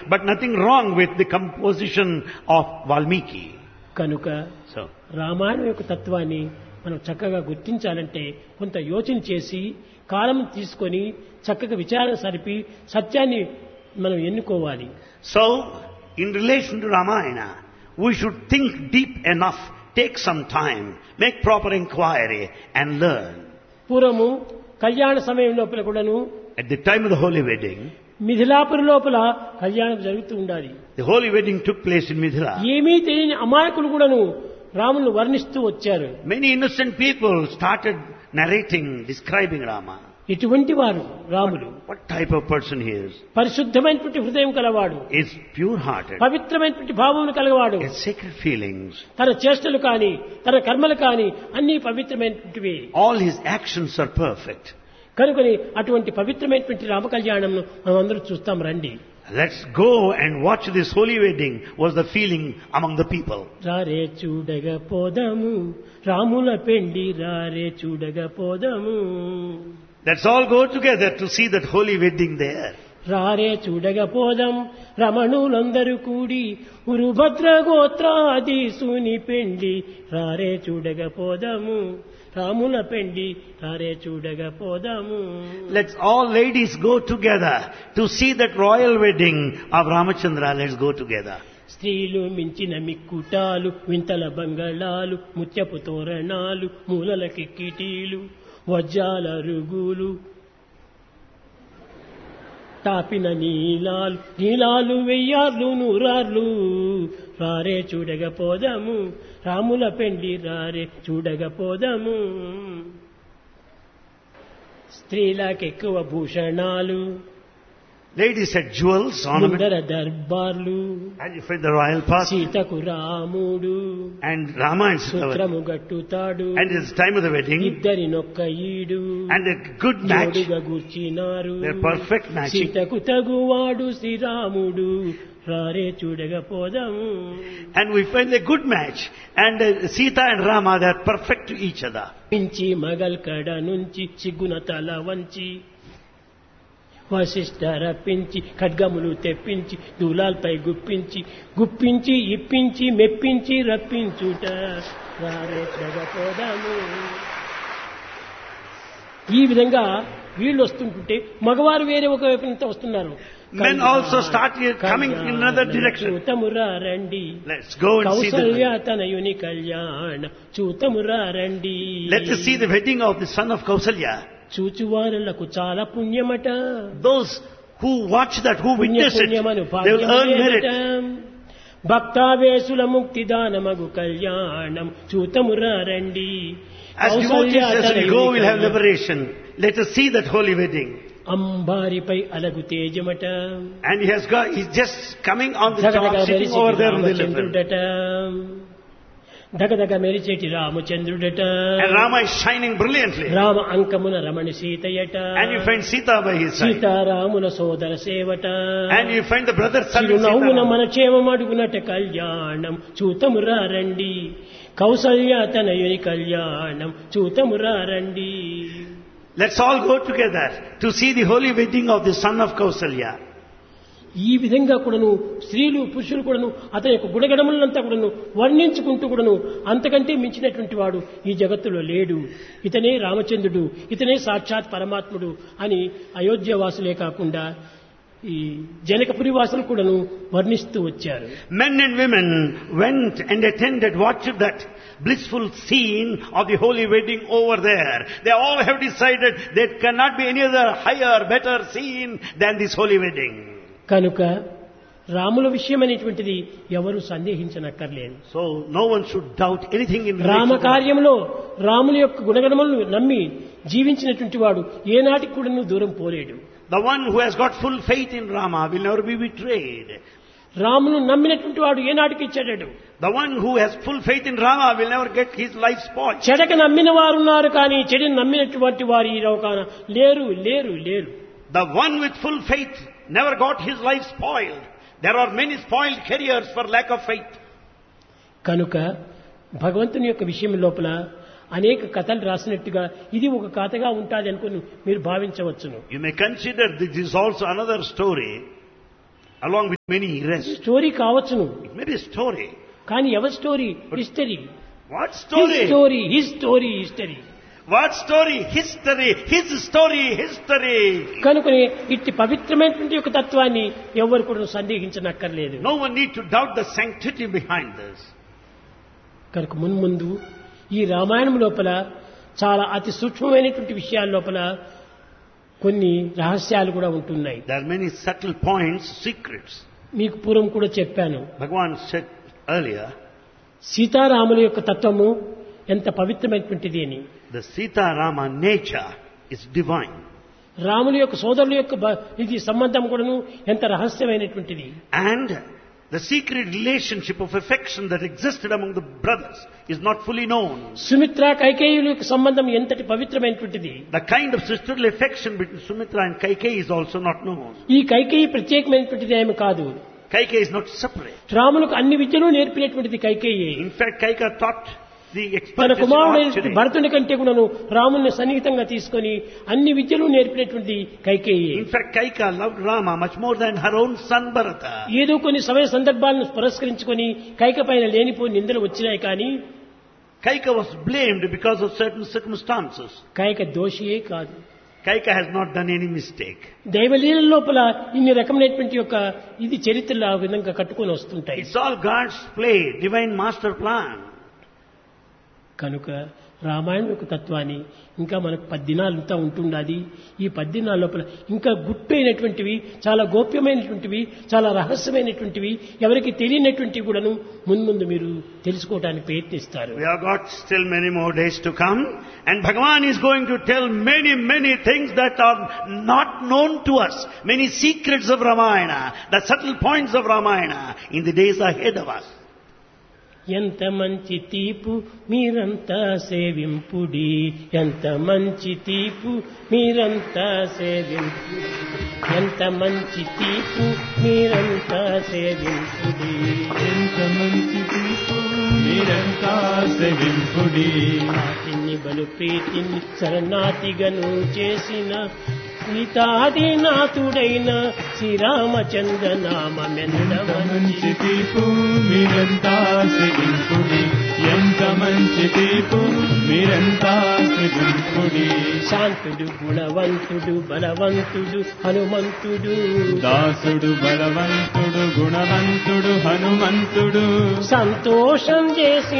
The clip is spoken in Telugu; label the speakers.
Speaker 1: but nothing wrong with the composition of Valmiki.
Speaker 2: కనుక
Speaker 1: So,
Speaker 2: రామాయణం యొక్క తత్వాన్ని మనం చక్కగా గుర్తించాలంటే కొంత యోచన చేసి కాలం తీసుకొని చక్కగా విచారణ సరిపి సత్యాన్ని మనం ఎన్నుకోవాలి
Speaker 1: so in relation to Ramayana, we should think deep enough, take some time, make proper inquiry and learn.
Speaker 2: పూర్వము కళ్యాణ సమయం లోపల కూడాను
Speaker 1: At the time of the holy wedding,
Speaker 2: Mithilapuri లోపల కళ్యాణం జరుగుతూ ఉండాలి
Speaker 1: the holy wedding took place in Mithila.
Speaker 2: ఏమీ తెలియని అమాయకులు కూడాను రామును వర్ణిస్తూ వచ్చారు
Speaker 1: Many innocent people started narrating, describing Rama.
Speaker 2: ఎటువంటి వారు Ramulu
Speaker 1: What type of person he is.
Speaker 2: పరిశుద్ధమైనటువంటి హృదయం కలవాడు
Speaker 1: Is pure-hearted,
Speaker 2: పవిత్రమైనటువంటి భావములు కలవాడు
Speaker 1: has sacred feelings.
Speaker 2: తన చేష్టలు కాని తన కర్మలు కాని అన్ని పవిత్రమైనటువంటివి
Speaker 1: All his actions are perfect.
Speaker 2: కనుకొని అటువంటి పవిత్రమైనటువంటి రామ కళ్యాణం మనం అందరూ చూస్తాం రండి
Speaker 1: Let's go and watch this holy wedding was the feeling among the people.
Speaker 2: రారే చూడగ పోదాము రాముల పెండి రారే చూడగ పోదాము
Speaker 1: Let's all go together to see that holy wedding there.
Speaker 2: రారే చూడగ పోదాం రమణులందరూ కూడి ఉరుభద్ర గోత్రాదీసుని పెండి రారే చూడగ పోదాము రాముల పెండి రారే చూడగ పోదాము
Speaker 1: Let's all ladies go together to see that royal wedding of Ramachandra. Let's go together.
Speaker 2: స్త్రీలు మించిన మిక్కుటాలు వింతల బంగళాలు ముత్యపు తోరణాలు మూలల కిక్కిటీలు వజ్రాల రుగులు తాపిన నీలాలు నీలాలు వెయ్యార్లు నూరార్లు రారే చూడగపోదాము రాముల పెండి రారే చూడగపోదాము స్త్రీలకెక్కువ భూషణాలు
Speaker 1: Ladies had jewels, ornaments,
Speaker 2: ముందర దర్బార్లు
Speaker 1: and you find the royal path.
Speaker 2: సీతకు రాముడు
Speaker 1: And Rama and Sita.
Speaker 2: సూత్రము గట్టుతాడు
Speaker 1: And it's time of the wedding.
Speaker 2: ఇద్దరి నొక్క ఈడు
Speaker 1: And a good match.
Speaker 2: జోడుగా కూర్చినారు
Speaker 1: They're perfect matching.
Speaker 2: సీతకు తగువాడు శ్రీరాముడు రారే చూడగా పోదాము
Speaker 1: And we find a good match. And uh, Sita and Rama, they're perfect to each other.
Speaker 2: పించి మగల్ కడ నుంచి సిగ్గున తల వంచి వశిష్ఠ రప్పించి ఖడ్గములు తెప్పించి దూలాల్పై గుప్పించి గుప్పించి ఇప్పించి మెప్పించి రప్పించుట రారే పోదాము ఈ విధంగా వీళ్ళు వస్తుంటుంటే మగవారు వేరే ఒక వైపు నుంచి వస్తున్నారు
Speaker 1: Men also start here coming in another direction.
Speaker 2: చూతమురా రండి
Speaker 1: Let's go and see
Speaker 2: Kaushalya
Speaker 1: the
Speaker 2: తనయుని కళ్యాణ చూతమురా రండి
Speaker 1: Let us see the wedding of the son of Kausalya.
Speaker 2: చూచువారులకు చాలా పుణ్యమట
Speaker 1: Those who watch that, who
Speaker 2: పుణ్య
Speaker 1: witness it,
Speaker 2: పుణ్యమను
Speaker 1: they will earn merit.
Speaker 2: భక్తావేశుల ముక్తిదానమగు కళ్యాణం చూతమురా రండి
Speaker 1: As
Speaker 2: Kaushalya
Speaker 1: devotees, as we
Speaker 2: తనయుని
Speaker 1: go, we'll have
Speaker 2: కళ్యాణం.
Speaker 1: liberation. Let us see that holy wedding.
Speaker 2: అంబారిపై అలగు తేజమట
Speaker 1: And he has got, he's just coming on the
Speaker 2: ధగధగ
Speaker 1: top, sitting
Speaker 2: మెరిసేటి
Speaker 1: over there on the elephant.
Speaker 2: రామచంద్రుడట ధగధగ మెరిచేటి రామచంద్రుడట
Speaker 1: And Rama is shining brilliantly.
Speaker 2: Rama అంకమున Ramani సీతయట
Speaker 1: And you find Sita by his side.
Speaker 2: సీతారాముల సోదర సేవట
Speaker 1: And you find the brother son of
Speaker 2: చిరునవ్వున
Speaker 1: Sita.
Speaker 2: మన క్షేమమడుగునట కళ్యాణం చూతమురా రండి కౌసల్య తనయుని కళ్యాణం చూతమురా రండి
Speaker 1: Let's all go together to see the holy wedding of the son of Kausalya.
Speaker 2: ఈ విధంగా కూడాను స్త్రీలు పురుషులు కూడాను అతని యొక్క గుణగణములంతా కూడాను వర్ణించుకుంటూ కూడాను అంతకంటే మించినటువంటి వాడు ఈ జగత్తులో లేడు ఇతనే రామచంద్రుడు ఇతనే సాక్షాత్ పరమాత్ముడు అని అయోధ్య వాసులే కాకుండా ఈ జనకపురి వాసులు కూడాను వర్ణిస్తూ వచ్చారు
Speaker 1: Men and women went and attended, watched that blissful scene of the holy wedding over there. They all have decided there cannot be any other higher, better scene than this holy wedding.
Speaker 2: కనుక రాముల విషయం అనేటువంటిది ఎవరు సందేహించనక్కర్లేదు
Speaker 1: So no one should doubt anything in
Speaker 2: Rama
Speaker 1: relation to
Speaker 2: కార్యంలో రాముల యొక్క గుణగణములను నమ్మి జీవించినటువంటి వాడు ఏనాటికి కూడా దూరం పోలేడు
Speaker 1: The one who has got full faith in Rama will never be betrayed.
Speaker 2: రామును నమ్మినటువంటి వాడు ఏనాటికి చెడడు
Speaker 1: The one who has full faith in Rama will never get his life spoiled.
Speaker 2: చెడక నమ్మిన వారు ఉన్నారు కానీ చెడుని నమ్మినటువంటి వారు ఈ లోకాన లేరు లేరు లేరు
Speaker 1: The one with full faith never got his life spoiled. There are many spoiled careers for lack of faith.
Speaker 2: కనుక భగవంతుని యొక్క విషయం లోపల అనేక కథలు రాసినట్టుగా ఇది ఒక కథగా ఉంటుంది అనుకుని మీరు భావించవచ్చును
Speaker 1: You may consider this is also another story. along with many rest.
Speaker 2: Story కావచ్చును
Speaker 1: It may be a story.
Speaker 2: కానీ ఎవరి స్టోరీ హిస్టరీ
Speaker 1: What
Speaker 2: హిస్
Speaker 1: story?
Speaker 2: Story his story history
Speaker 1: What story? History. His story. History.
Speaker 2: కనుకనే ఇట్టి పవిత్రమైనటువంటి ఒక తత్వాన్ని ఎవరు కూడా సందేహించనక్కర్లేదు
Speaker 1: No one need to doubt the sanctity behind this.
Speaker 2: కనుక మున్ముందు ఈ రామాయణం లోపల చాలా అతి సూక్ష్మమైనటువంటి విషయాల లోపల కొన్ని రహస్యాలు కూడా ఉంటున్నాయి
Speaker 1: There are many subtle points, secrets.
Speaker 2: మీకు పూర్వం కూడా చెప్పాను
Speaker 1: Bhagavan said earlier,
Speaker 2: సీతారాముల యొక్క తత్వము ఎంత పవిత్రమైనటువంటిది అని
Speaker 1: the Sita Rama nature is divine.
Speaker 2: రాముల యొక్క సోదరుల యొక్క బ- ఇది సంబంధం కూడాను ఎంత రహస్యమైనటువంటిది
Speaker 1: And the secret relationship of affection that existed among the brothers is not fully known.
Speaker 2: Sumitra కైకేయుల యొక్క సంబంధం ఎంతటి పవిత్రమైనటువంటిది
Speaker 1: The kind of sisterly affection between Sumitra and Kaikeyi is also not known.
Speaker 2: ఈ కైకేయి ప్రత్యేకమైనటువంటిది ఏమి కాదు
Speaker 1: Kaikeyi is not separate.
Speaker 2: రాములకు అన్ని విద్యలు నేర్పినటువంటిది Kaikeyi
Speaker 1: In fact, Kaika taught the
Speaker 2: తన
Speaker 1: expertise in
Speaker 2: కుమారుడైనటువంటి
Speaker 1: archery.
Speaker 2: భరతుని కంటే కూడాను రాముని సన్నిహితంగా తీసుకొని అన్ని విద్యలు నేర్పినటువంటి Kaikeyi
Speaker 1: In fact, Kaika loved Rama much more than her own son Bharata.
Speaker 2: ఏదో కొన్ని సమయ సందర్భాలను పురస్కరించుకొని కైక పైన లేనిపోని నిందలు వచ్చినాయి కానీ
Speaker 1: Kaika was blamed because of certain circumstances.
Speaker 2: Kaika దోషియే కాదు
Speaker 1: Kaika has not done any mistake.
Speaker 2: దైవలీల లోపల ఇన్ని రకమైనటువంటి యొక్క ఇది చరిత్రలు ఆ విధంగా కట్టుకొని వస్తుంటాయి
Speaker 1: It's all God's play, divine master plan.
Speaker 2: కనుక రామాయణం యొక్క తత్వాన్ని ఇంకా మనకు పద్దినాలంతా ఉంటుండాది ఈ పద్దినాల లోపల ఇంకా గుట్టైనటువంటివి చాలా గోప్యమైనటువంటివి చాలా రహస్యమైనటువంటివి ఎవరికి తెలియనటువంటివి కూడాను మున్ముందు మీరు తెలుసుకోవడానికి ప్రయత్నిస్తారు
Speaker 1: We have got still many more days to come and Bhagavan is going to tell many, many things that are not known to us. Many secrets of Ramayana, the subtle points of Ramayana in the days ahead of us.
Speaker 2: ఎంత మంచి తీపు మీరంతా సేవింపుడి ఎంత మంచి తీపు మీరంతా సేవింపుడి ఎంత మంచి తీపు మీరంతా సేవింపుడి
Speaker 3: ఎంత మంచి తీర్పు మీరంతా సెవింపుడి
Speaker 2: నాటిని బలు ప్రీతిని శరణాతిగను చేసిన సీతాదినాథుడైన శ్రీరామచంద్ర నామెంత
Speaker 3: ఎంత మంచి
Speaker 2: మంచి
Speaker 3: తీర్పు మీరంతా సెవింపుడి ఎంత మంచి తీర్పు మీరంతా సెవింపుడి
Speaker 2: శాంతుడు గుణవంతుడు బలవంతుడు హనుమంతుడు
Speaker 3: దాసుడు బలవంతుడు గుణవంతుడు హనుమంతుడు
Speaker 2: సంతోషం చేసి